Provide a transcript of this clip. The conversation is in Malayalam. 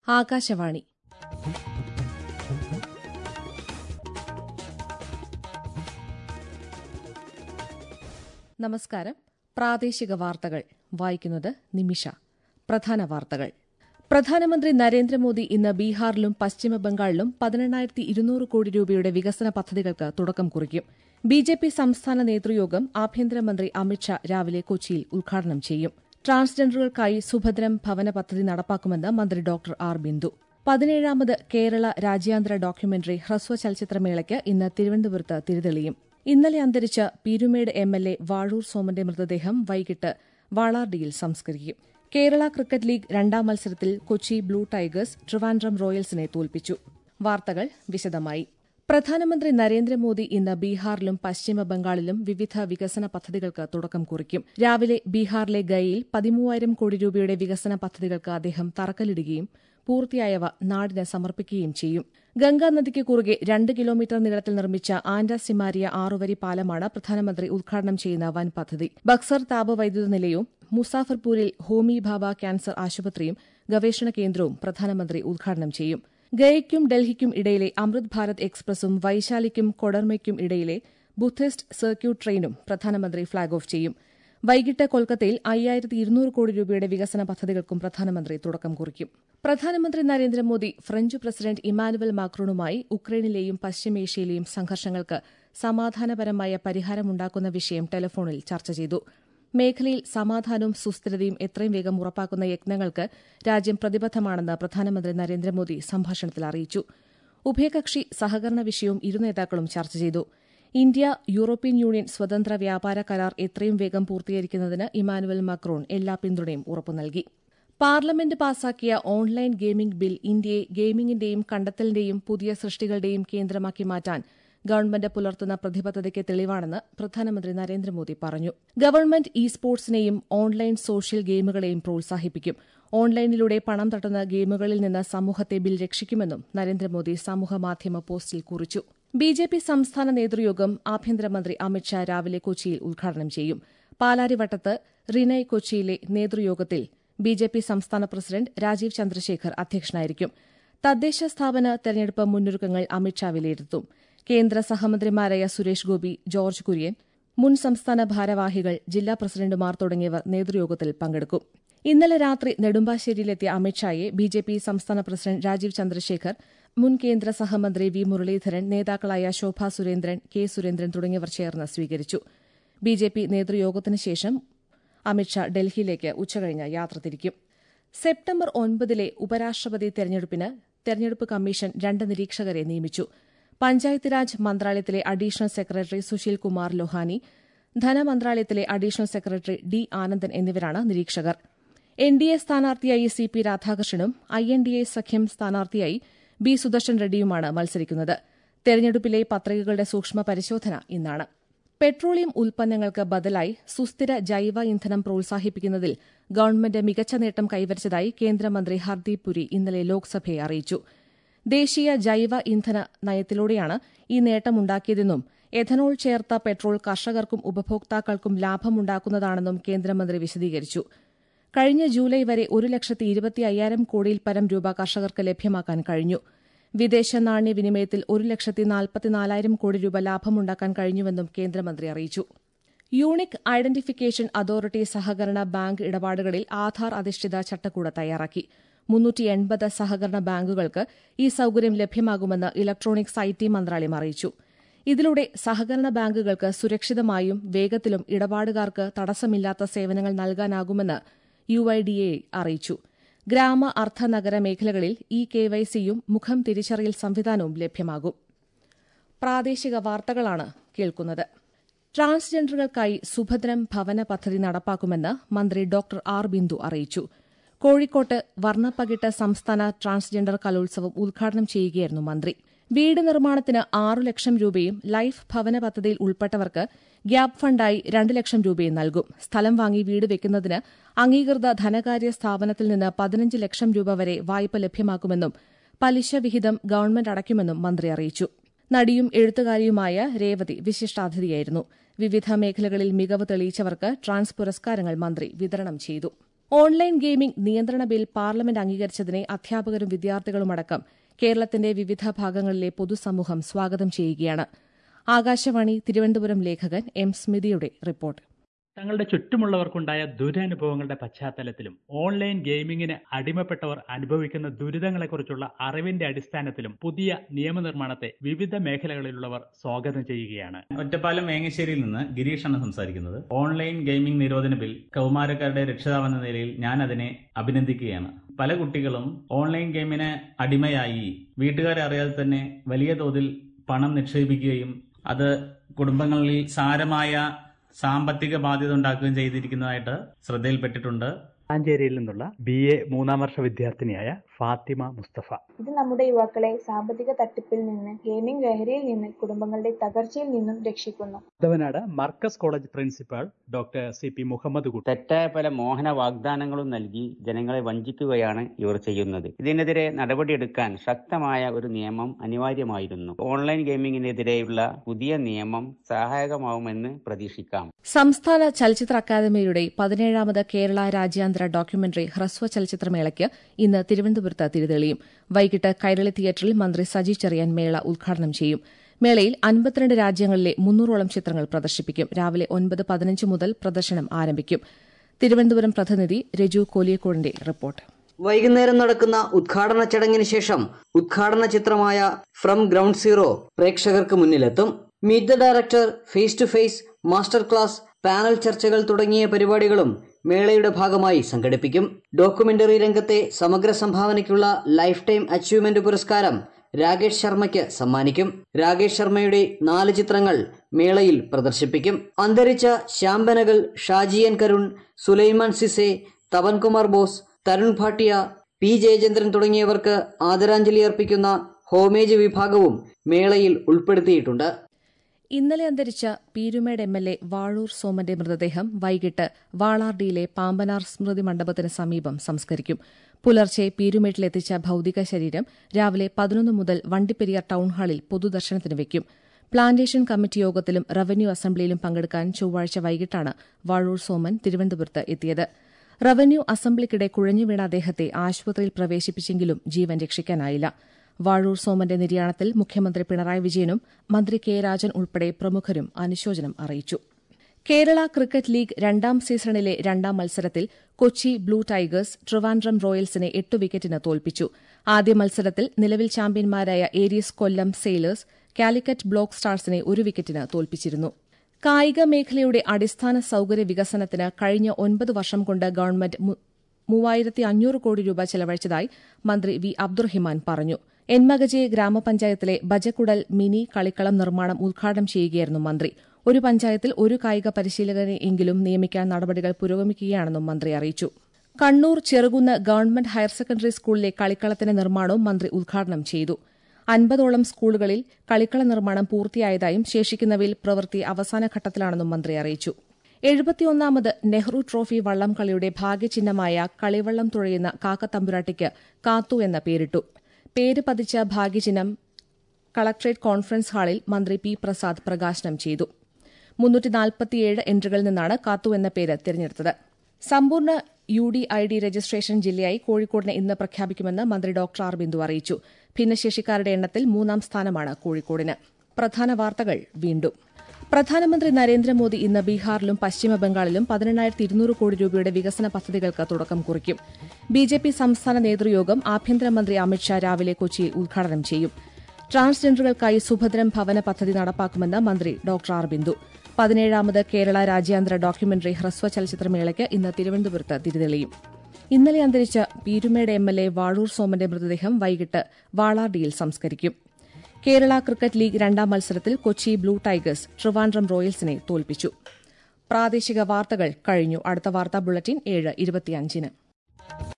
ആകാശവാണി നമസ്കാരം പ്രാദേശിക വാർത്തകൾ വായിക്കുന്നത് നിമിഷ പ്രധാന വാർത്തകൾ പ്രധാനമന്ത്രി നരേന്ദ്രമോദി ഇന്ന് ബീഹാറിലും പശ്ചിമബംഗാളിലും പതിനെണ്ണായിരത്തി ഇരുന്നൂറ് കോടി രൂപയുടെ വികസന പദ്ധതികൾക്ക് തുടക്കം കുറിക്കും ബി ജെ പി സംസ്ഥാന നേതൃയോഗം ആഭ്യന്തരമന്ത്രി അമിത്ഷാ രാവിലെ കൊച്ചിയിൽ ഉദ്ഘാടനം ചെയ്യും ട്രാൻസ്ജെൻഡറുകൾക്കായി സുഭദ്രം ഭവന പദ്ധതി നടപ്പാക്കുമെന്ന് മന്ത്രി ഡോക്ടർ ആർ ബിന്ദു പതിനേഴാമത് കേരള രാജ്യാന്തര ഡോക്യുമെന്ററി ഹ്രസ്വ ചലച്ചിത്രമേളയ്ക്ക് ഇന്ന് തിരുവനന്തപുരത്ത് തിരിതെളിയും ഇന്നലെ അന്തരിച്ച Peerumedu M L A Vazhoor സോമന്റെ മൃതദേഹം വൈകിട്ട് വാളാർഡിയിൽ സംസ്കരിക്കും കേരള ക്രിക്കറ്റ് ലീഗ് രണ്ടാം മത്സരത്തിൽ കൊച്ചി ബ്ലൂ ടൈഗേഴ്സ് ട്രിവാൻഡ്രം റോയൽസിനെ തോൽപ്പിച്ചു വാർത്തകൾ വിശദമായി പ്രധാനമന്ത്രി നരേന്ദ്രമോദി ഇന്ന് ബീഹാറിലും പശ്ചിമബംഗാളിലും വിവിധ വികസന പദ്ധതികൾക്ക് തുടക്കം കുറിക്കും രാവിലെ ബീഹാറിലെ ഗയയിൽ പതിമൂവായിരം കോടി രൂപയുടെ വികസന പദ്ധതികൾക്ക് അദ്ദേഹം തറക്കല്ലിടുകയും പൂർത്തിയായവ നാടിന് സമർപ്പിക്കുകയും ചെയ്യും ഗംഗാനദിക്ക് കുറുകെ രണ്ട് കിലോമീറ്റർ നീളത്തിൽ നിർമ്മിച്ച ആൻഡ സിമാരിയ ആറുവരി പാലമാണ് പ്രധാനമന്ത്രി ഉദ്ഘാടനം ചെയ്യുന്ന വൻ പദ്ധതി ബക്സർ താപവൈദ്യുത നിലയവും മുസാഫർപൂരിൽ ഹോമി ഭാബ ക്യാൻസർ ആശുപത്രിയും ഗവേഷണ കേന്ദ്രവും പ്രധാനമന്ത്രി ഉദ്ഘാടനം ചെയ്യും ഗയയ്ക്കും ഡൽഹിക്കും ഇടയിലെ അമൃത് ഭാരത് എക്സ്പ്രസും വൈശാലിക്കും കൊഡർമയ്ക്കും ഇടയിലെ ബുദ്ധിസ്റ്റ് സർക്യൂട്ട് ട്രെയിനും പ്രധാനമന്ത്രി ഫ്ളാഗ് ഓഫ് ചെയ്യും വൈകിട്ട് കൊൽക്കത്തയിൽ അയ്യായിരത്തി ഇരുന്നൂറ് കോടി രൂപയുടെ വികസന പദ്ധതികൾക്കും പ്രധാനമന്ത്രി തുടക്കം കുറിക്കും പ്രധാനമന്ത്രി നരേന്ദ്രമോദി ഫ്രഞ്ച് പ്രസിഡന്റ് ഇമാനുവൽ മാക്രോണുമായി ഉക്രൈനിലെയും പശ്ചിമേഷ്യയിലെയും സംഘർഷങ്ങൾക്ക് സമാധാനപരമായ പരിഹാരമുണ്ടാക്കുന്ന വിഷയം ടെലിഫോണിൽ ചർച്ച ചെയ്തു മേഖലയിൽ സമാധാനവും സുസ്ഥിരതയും എത്രയും വേഗം ഉറപ്പാക്കുന്ന യത്നങ്ങൾക്ക് രാജ്യം പ്രതിബദ്ധമാണെന്ന് പ്രധാനമന്ത്രി നരേന്ദ്രമോദി സംഭാഷണത്തിൽ അറിയിച്ചു ഉഭയകക്ഷി സഹകരണ വിഷയവും ഇരു നേതാക്കളും ചർച്ച ചെയ്തു ഇന്ത്യ യൂറോപ്യൻ യൂണിയൻ സ്വതന്ത്ര വ്യാപാര കരാർ എത്രയും വേഗം പൂർത്തീകരിക്കുന്നതിന് ഇമാനുവൽ മക്രോൺ എല്ലാ പിന്തുണയും ഉറപ്പു നൽകി പാർലമെന്റ് പാസാക്കിയ ഓൺലൈൻ ഗെയിമിംഗ് ബിൽ ഇന്ത്യയെ ഗെയിമിംഗിന്റെയും കണ്ടെത്തലിന്റെയും പുതിയ സൃഷ്ടികളുടെയും കേന്ദ്രമാക്കി മാറ്റാൻ ഗവൺമെന്റ് പുലർത്തുന്ന പ്രതിബദ്ധതയ്ക്ക് തെളിവാണെന്ന് പ്രധാനമന്ത്രി നരേന്ദ്രമോദി പറഞ്ഞു ഗവൺമെന്റ് ഇ സ്പോർട്സിനെയും ഓൺലൈൻ സോഷ്യൽ ഗെയിമുകളെയും പ്രോത്സാഹിപ്പിക്കും ഓൺലൈനിലൂടെ പണം തട്ടുന്ന ഗെയിമുകളിൽ നിന്ന് സമൂഹത്തെ ബിൽ രക്ഷിക്കുമെന്നും നരേന്ദ്രമോദി സമൂഹമാധ്യമ പോസ്റ്റിൽ കുറിച്ചു ബി ജെ പി സംസ്ഥാന നേതൃയോഗം ആഭ്യന്തരമന്ത്രി അമിത്ഷാ രാവിലെ കൊച്ചിയിൽ ഉദ്ഘാടനം ചെയ്യും പാലാരിവട്ടത്ത് റിനൈ കൊച്ചിയിലെ നേതൃയോഗത്തിൽ ബി ജെ പി സംസ്ഥാന പ്രസിഡന്റ് രാജീവ് ചന്ദ്രശേഖർ അധ്യക്ഷനായിരിക്കും തദ്ദേശ സ്ഥാപന തെരഞ്ഞെടുപ്പ് മുന്നൊരുക്കങ്ങൾ അമിത്ഷാ വിലയിരുത്തും കേന്ദ്ര സഹമന്ത്രിമാരായ സുരേഷ് ഗോപി ജോർജ് കുര്യൻ മുൻ സംസ്ഥാന ഭാരവാഹികൾ ജില്ലാ പ്രസിഡന്റുമാർ തുടങ്ങിയവർ നേതൃയോഗത്തിൽ പങ്കെടുക്കും ഇന്നലെ രാത്രി നെടുമ്പാശ്ശേരിയിലെത്തിയ അമിത്ഷായെ ബി ജെ പി സംസ്ഥാന പ്രസിഡന്റ് രാജീവ് ചന്ദ്രശേഖർ മുൻ കേന്ദ്ര സഹമന്ത്രി വി മുരളീധരൻ നേതാക്കളായ ശോഭാ സുരേന്ദ്രൻ കെ സുരേന്ദ്രൻ തുടങ്ങിയവർ ചേർന്ന് സ്വീകരിച്ചു ബി ജെ പി നേതൃയോഗത്തിന് ശേഷം അമിത്ഷാ ഡൽഹിയിലേക്ക് ഉച്ചകഴിഞ്ഞ് യാത്ര തിരിക്കും സെപ്റ്റംബർ ഒൻപതിലെ ഉപരാഷ്ട്രപതി തെരഞ്ഞെടുപ്പിന് തെരഞ്ഞെടുപ്പ് കമ്മീഷൻ രണ്ട് നിരീക്ഷകരെ നിയമിച്ചു പഞ്ചായത്ത് രാജ് മന്ത്രാലയത്തിലെ അഡീഷണൽ സെക്രട്ടറി സുശീൽ കുമാർ ലൊഹാനി ധനമന്ത്രാലയത്തിലെ അഡീഷണൽ സെക്രട്ടറി ഡി ആനന്ദൻ എന്നിവരാണ് നിരീക്ഷകർ എൻ ഡി എ സ്ഥാനാർത്ഥിയായി സി പി രാധാകൃഷ്ണനും ഐ എൻ ഡി എ സഖ്യം സ്ഥാനാർത്ഥിയായി ബി സുദർശൻ റെഡ്ഡിയുമാണ് മത്സരിക്കുന്നത് തെരഞ്ഞെടുപ്പിലെ പത്രികകളുടെ സൂക്ഷ്മ പരിശോധന ഇന്നാണ് പെട്രോളിയം ഉൽപ്പന്നങ്ങൾക്ക് ബദലായി സുസ്ഥിര ജൈവ ഇന്ധനം പ്രോത്സാഹിപ്പിക്കുന്നതിൽ ഗവൺമെന്റ് മികച്ച നേട്ടം കൈവരിച്ചതായി കേന്ദ്രമന്ത്രി ഹർദീപ് പുരി ഇന്നലെ ലോക്സഭയെ അറിയിച്ചു ദേശീയ ജൈവ ഇന്ധന നയത്തിലൂടെയാണ് ഈ നേട്ടമുണ്ടാക്കിയതെന്നും എഥനോൾ ചേർത്ത പെട്രോൾ കർഷകർക്കും ഉപഭോക്താക്കൾക്കും ലാഭമുണ്ടാക്കുന്നതാണെന്നും കേന്ദ്രമന്ത്രി വിശദീകരിച്ചു കഴിഞ്ഞ ജൂലൈ വരെ ഒരു ലക്ഷത്തി ഇരുപത്തി അയ്യായിരം കോടിയിൽ പരം രൂപ കർഷകർക്ക് ലഭ്യമാക്കാൻ കഴിഞ്ഞു വിദേശ നാണ്യ വിനിമയത്തിൽ ഒരു ലക്ഷത്തി നാൽപ്പത്തിനാലായിരം കോടി രൂപ ലാഭമുണ്ടാക്കാൻ കഴിഞ്ഞുവെന്നും കേന്ദ്രമന്ത്രി അറിയിച്ചു യൂണിക് ഐഡന്റിഫിക്കേഷൻ അതോറിറ്റി സഹകരണ ബാങ്ക് ഇടപാടുകളിൽ ആധാർ അധിഷ്ഠിത ചട്ടക്കൂട് തയ്യാറാക്കി മുന്നൂറ്റി എൺപത് സഹകരണ ബാങ്കുകൾക്ക് ഈ സൌകര്യം ലഭ്യമാകുമെന്ന് ഇലക്ട്രോണിക്സ് ഐ ടി മന്ത്രാലയം അറിയിച്ചു ഇതിലൂടെ സഹകരണ ബാങ്കുകൾക്ക് സുരക്ഷിതമായും വേഗത്തിലും ഇടപാടുകാർക്ക് തടസ്സമില്ലാത്ത സേവനങ്ങൾ നൽകാനാകുമെന്ന് യു ഐ ഡി എ അറിയിച്ചു ഗ്രാമ അർദ്ധ നഗര മേഖലകളിൽ ഇ കെ വൈ സിയും മുഖം തിരിച്ചറിയൽ സംവിധാനവും ലഭ്യമാകും പ്രാദേശിക വാർത്തകളാണ് കേൾക്കുന്നത് ട്രാൻസ്ജെൻഡറുകൾക്കായി സുഭദ്രം ഭവന പദ്ധതി നടപ്പാക്കുമെന്ന് മന്ത്രി ഡോക്ടർ ആർ ബിന്ദു അറിയിച്ചു കോഴിക്കോട്ട് വർണ്ണപ്പകിട്ട് സംസ്ഥാന ട്രാൻസ്ജെൻഡർ കലോത്സവം ഉദ്ഘാടനം ചെയ്യുകയായിരുന്നു മന്ത്രി വീട് നിർമ്മാണത്തിന് ആറു ലക്ഷം രൂപയും ലൈഫ് ഭവന പദ്ധതിയിൽ ഉൾപ്പെട്ടവർക്ക് ഗ്യാപ് ഫണ്ടായി രണ്ട് ലക്ഷം രൂപയും നൽകും സ്ഥലം വാങ്ങി വീട് വെക്കുന്നതിന് അംഗീകൃത ധനകാര്യ സ്ഥാപനത്തിൽ നിന്ന് പതിനഞ്ച് ലക്ഷം രൂപ വരെ വായ്പ ലഭ്യമാക്കുമെന്നും പലിശ വിഹിതം ഗവൺമെന്റ് അടയ്ക്കുമെന്നും മന്ത്രി അറിയിച്ചു നടിയും എഴുത്തുകാരിയുമായ രേവതി വിശിഷ്ടാതിഥിയായിരുന്നു വിവിധ മേഖലകളിൽ മികവ് തെളിയിച്ചവർക്ക് ട്രാൻസ് പുരസ്കാരങ്ങൾ മന്ത്രി വിതരണം ചെയ്തു ഓൺലൈൻ ഗെയിമിംഗ് നിയന്ത്രണ ബിൽ പാർലമെന്റ് അംഗീകരിച്ചതിനെ അധ്യാപകരും വിദ്യാർത്ഥികളുമടക്കം കേരളത്തിന്റെ വിവിധ ഭാഗങ്ങളിലെ പൊതുസമൂഹം സ്വാഗതം ചെയ്യുകയാണ് ആകാശവാണി തിരുവനന്തപുരം ലേഖകൻ എം സ്മിതിയുടെ റിപ്പോർട്ട് തങ്ങളുടെ ചുറ്റുമുള്ളവർക്കുണ്ടായ ദുരനുഭവങ്ങളുടെ പശ്ചാത്തലത്തിലും ഓൺലൈൻ ഗെയിമിങ്ങിന് അടിമപ്പെട്ടവർ അനുഭവിക്കുന്ന ദുരിതങ്ങളെക്കുറിച്ചുള്ള അറിവിന്റെ അടിസ്ഥാനത്തിലും പുതിയ നിയമനിർമ്മാണത്തെ വിവിധ മേഖലകളിലുള്ളവർ സ്വാഗതം ചെയ്യുകയാണ് ഒറ്റപ്പാലം വേങ്ങശ്ശേരിയിൽ നിന്ന് ഗിരീഷാണ് സംസാരിക്കുന്നത് ഓൺലൈൻ ഗെയിമിംഗ് നിരോധന ബിൽ കൗമാരക്കാരുടെ രക്ഷിതാവെന്ന നിലയിൽ ഞാൻ അതിനെ അഭിനന്ദിക്കുകയാണ് പല കുട്ടികളും ഓൺലൈൻ ഗെയിമിന് അടിമയായി വീട്ടുകാരെ അറിയാതെ തന്നെ വലിയ തോതിൽ പണം നിക്ഷേപിക്കുകയും അത് കുടുംബങ്ങളിൽ സാരമായ സാമ്പത്തിക ബാധ്യത ഉണ്ടാക്കുകയും ചെയ്തിരിക്കുന്നതായിട്ട് ശ്രദ്ധയിൽപ്പെട്ടിട്ടുണ്ട് ആഞ്ചേരിയിൽ നിന്നുള്ള ബി എ മൂന്നാം വർഷ വിദ്യാർത്ഥിനിയായ ഫാത്തിമ മുസ്തഫ ഇത് നമ്മുടെ യുവാക്കളെ സാമ്പത്തിക തട്ടിപ്പിൽ നിന്ന് ഗെയിമിംഗ് ലഹരിയിൽ നിന്ന് കുടുംബങ്ങളുടെ തകർച്ചയിൽ നിന്നും രക്ഷിക്കുന്നു ഉദ്ധവനാട് Markaz college principal doctor C P Muhammad Kutty തെറ്റായ പല മോഹന വാഗ്ദാനങ്ങളും നൽകി ജനങ്ങളെ വഞ്ചിക്കുകയാണ് ഇവർ ചെയ്യുന്നത് ഇതിനെതിരെ നടപടിയെടുക്കാൻ ശക്തമായ ഒരു നിയമം അനിവാര്യമായിരുന്നു ഓൺലൈൻ ഗെയിമിങ്ങിനെതിരെയുള്ള പുതിയ നിയമം സഹായകമാവുമെന്ന് പ്രതീക്ഷിക്കാം സംസ്ഥാന ചലച്ചിത്ര അക്കാദമിയുടെ പതിനേഴാമത് കേരള രാജ്യാന്തര ഡോക്യുമെന്ററി ഹ്രസ്വ ചലച്ചിത്രമേളയ്ക്ക് ഇന്ന് തിരുവനന്തപുരത്ത് തിരിതെളിയും വൈകിട്ട് കൈരളി തിയേറ്ററിൽ മന്ത്രി സജി ചെറിയാൻ മേള ഉദ്ഘാടനം ചെയ്യും മേളയിൽ അൻപത്തിരണ്ട് രാജ്യങ്ങളിലെ മുന്നൂറോളം ചിത്രങ്ങൾ പ്രദർശിപ്പിക്കും രാവിലെ ഒൻപത് പതിനഞ്ച് മുതൽ പ്രദർശനം ആരംഭിക്കും തിരുവനന്തപുരം പ്രതിനിധി രജു കോലിയക്കോടിന്റെ റിപ്പോർട്ട് വൈകുന്നേരം നടക്കുന്ന ഉദ്ഘാടന ചടങ്ങിന് ശേഷം ഉദ്ഘാടന ചിത്രമായ ഫ്രം ഗ്രൗണ്ട് സീറോ പ്രേക്ഷകർക്ക് മുന്നിലെത്തും meet the director face to face master class panel ചർച്ചകൾ തുടങ്ങിയ പരിപാടികളും മേളയുടെ ഭാഗമായി സംഘടിപ്പിക്കും ഡോക്യുമെന്ററി രംഗത്തെ സമഗ്ര സംഭാവനയ്ക്കുള്ള ലൈഫ് ടൈം അച്ചീവ്മെന്റ് പുരസ്കാരം രാകേഷ് ശർമ്മയ്ക്ക് സമ്മാനിക്കും രാകേഷ് ശർമ്മയുടെ നാല് ചിത്രങ്ങൾ മേളയിൽ പ്രദർശിപ്പിക്കും അന്തരിച്ച ശ്യാംബനകൾ ഷാജിയൻ Karun Sulaiman Cissé തപൻകുമാർ boss Tarun Bhatia P Jayachandran തുടങ്ങിയവർക്ക് ആദരാഞ്ജലി അർപ്പിക്കുന്ന ഹോമേജ് വിഭാഗവും മേളയിൽ ഉൾപ്പെടുത്തിയിട്ടുണ്ട് ഇന്നലെ അന്തരിച്ച Peerumedu M L A Vazhoor സോമന്റെ മൃതദേഹം വൈകിട്ട് വാളാർഡിയിലെ പാമ്പനാർ സ്മൃതി മണ്ഡപത്തിന് സമീപം സംസ്കരിക്കും പുലർച്ചെ പീരുമേട്ടിലെത്തിച്ച ഭൌതിക ശരീരം രാവിലെ പതിനൊന്ന് മുതൽ വണ്ടിപ്പെരിയാർ ടൌൺഹാളിൽ പൊതുദർശനത്തിന് വയ്ക്കും പ്ലാന്റേഷൻ കമ്മിറ്റി യോഗത്തിലും റവന്യൂ അസംബ്ലിയിലും പങ്കെടുക്കാൻ ചൊവ്വാഴ്ച വൈകിട്ടാണ് വാഴൂർ സോമൻ തിരുവനന്തപുരത്ത് എത്തിയത് റവന്യൂ അസംബ്ലിക്കിടെ കുഴഞ്ഞുവീണ അദ്ദേഹത്തെ ആശുപത്രിയിൽ പ്രവേശിപ്പിച്ചെങ്കിലും ജീവൻ രക്ഷിക്കാനായില്ല വാഴൂർ സോമന്റെ നിര്യാണത്തിൽ മുഖ്യമന്ത്രി പിണറായി വിജയനും മന്ത്രി കെ രാജൻ ഉൾപ്പെടെ പ്രമുഖരും അനുശോചനം അറിയിച്ചു കേരള ക്രിക്കറ്റ് ലീഗ് രണ്ടാം സീസണിലെ രണ്ടാം മത്സരത്തിൽ കൊച്ചി ബ്ലൂ ടൈഗേഴ്സ് ട്രിവാൻഡ്രം റോയൽസിനെ എട്ട് വിക്കറ്റിന് തോൽപ്പിച്ചു ആദ്യ മത്സരത്തിൽ നിലവിൽ ചാമ്പ്യന്മാരായ ഏരീസ് കൊല്ലം സെയിലേഴ്സ് കാലിക്കറ്റ് ബ്ലോക്ക് സ്റ്റാർസിനെ ഒരു വിക്കറ്റിന് തോൽപ്പിച്ചിരുന്നു കായിക മേഖലയുടെ അടിസ്ഥാന സൌകര്യ വികസനത്തിന് കഴിഞ്ഞ ഒൻപത് വർഷം കൊണ്ട് ഗവൺമെന്റ് മൂവായിരത്തി അഞ്ഞൂറ് കോടി രൂപ ചെലവഴിച്ചതായി മന്ത്രി വി അബ്ദുറഹിമാൻ പറഞ്ഞു എൻമകജെ ഗ്രാമപഞ്ചായത്തിലെ ബജക്കുടൽ മിനി കളിക്കളം നിർമ്മാണം ഉദ്ഘാടനം ചെയ്യുകയായിരുന്നു മന്ത്രി ഒരു പഞ്ചായത്തിൽ ഒരു കായിക പരിശീലകനെ എങ്കിലും നിയമിക്കാൻ നടപടികൾ പുരോഗമിക്കുകയാണെന്നും മന്ത്രി അറിയിച്ചു Kannur Cherukunnu government higher secondary സ്കൂളിലെ കളിക്കളത്തിന്റെ നിർമ്മാണവും മന്ത്രി ഉദ്ഘാടനം ചെയ്തു അൻപതോളം സ്കൂളുകളിൽ കളിക്കള നിർമ്മാണം പൂർത്തിയായതായും ശേഷിക്കുന്നവയിൽ പ്രവൃത്തി അവസാന ഘട്ടത്തിലാണെന്നും മന്ത്രി അറിയിച്ചു എഴുപത്തിയൊന്നാമത് നെഹ്റു ട്രോഫി വള്ളംകളിയുടെ ഭാഗ്യചിഹ്നമായ കളിവള്ളം തുഴയുന്ന കാക്കത്തമ്പുരാട്ടിക്ക് കാത്തു എന്ന പേരിട്ടു പേര് പതിച്ച ഭാഗ്യചിഹ്നം കളക്ട്രേറ്റ് കോൺഫറൻസ് ഹാളിൽ മന്ത്രി പി പ്രസാദ് പ്രകാശനം ചെയ്തു മുന്നൂറ്റിനാൽപ്പത്തിയേഴ് എൻട്രികളിൽ നിന്നാണ് കാത്തു എന്ന പേര് തിരഞ്ഞെടുത്തത് സമ്പൂർണ്ണ U D I D registration ജില്ലയായി കോഴിക്കോടിനെ ഇന്ന് പ്രഖ്യാപിക്കുമെന്ന് മന്ത്രി ഡോക്ടർ ആർ ബിന്ദു അറിയിച്ചു ഭിന്നശേഷിക്കാരുടെ എണ്ണത്തിൽ മൂന്നാം സ്ഥാനമാണ് കോഴിക്കോടിന് പ്രധാന വാർത്തകൾ വീണ്ടും പ്രധാനമന്ത്രി നരേന്ദ്രമോദി ഇന്ന് ബീഹാറിലും പശ്ചിമബംഗാളിലും പതിനെണ്ണായിരത്തി ഇരുന്നൂറ് കോടി രൂപയുടെ വികസന പദ്ധതികൾക്ക് തുടക്കം കുറിക്കും ബി ജെ പി സംസ്ഥാന നേതൃയോഗം ആഭ്യന്തരമന്ത്രി അമിത്ഷാ രാവിലെ കൊച്ചിയിൽ ഉദ്ഘാടനം ചെയ്യും ട്രാൻസ്ജെൻഡറുകൾക്കായി സുഭദ്രം ഭവന പദ്ധതി നടപ്പാക്കുമെന്ന് മന്ത്രി ഡോക്ടർ ആർ ബിന്ദു പതിനേഴാമത് കേരള രാജ്യാന്തര ഡോക്യുമെന്ററി ഹ്രസ്വ ചലച്ചിത്രമേളയ്ക്ക് ഇന്ന് തിരുവനന്തപുരത്ത് തിരിതെളിയും ഇന്നലെ അന്തരിച്ച Peerumedu M L A Vazhoor സോമന്റെ മൃതദേഹം വൈകിട്ട് വാളാർഡിയിൽ സംസ്കരിക്കും കേരള ക്രിക്കറ്റ് ലീഗ് രണ്ടാം മത്സരത്തിൽ കൊച്ചി ബ്ലൂ ടൈഗേഴ്സ് ട്രിവാൻഡ്രം റോയൽസിനെ തോൽപ്പിച്ചു പ്രാദേശിക വാർത്തകൾ കഴിഞ്ഞു അടുത്ത വാർത്താ ബുള്ളറ്റിൻ ഏഴ് ഇരുപത്തിയഞ്ചിന്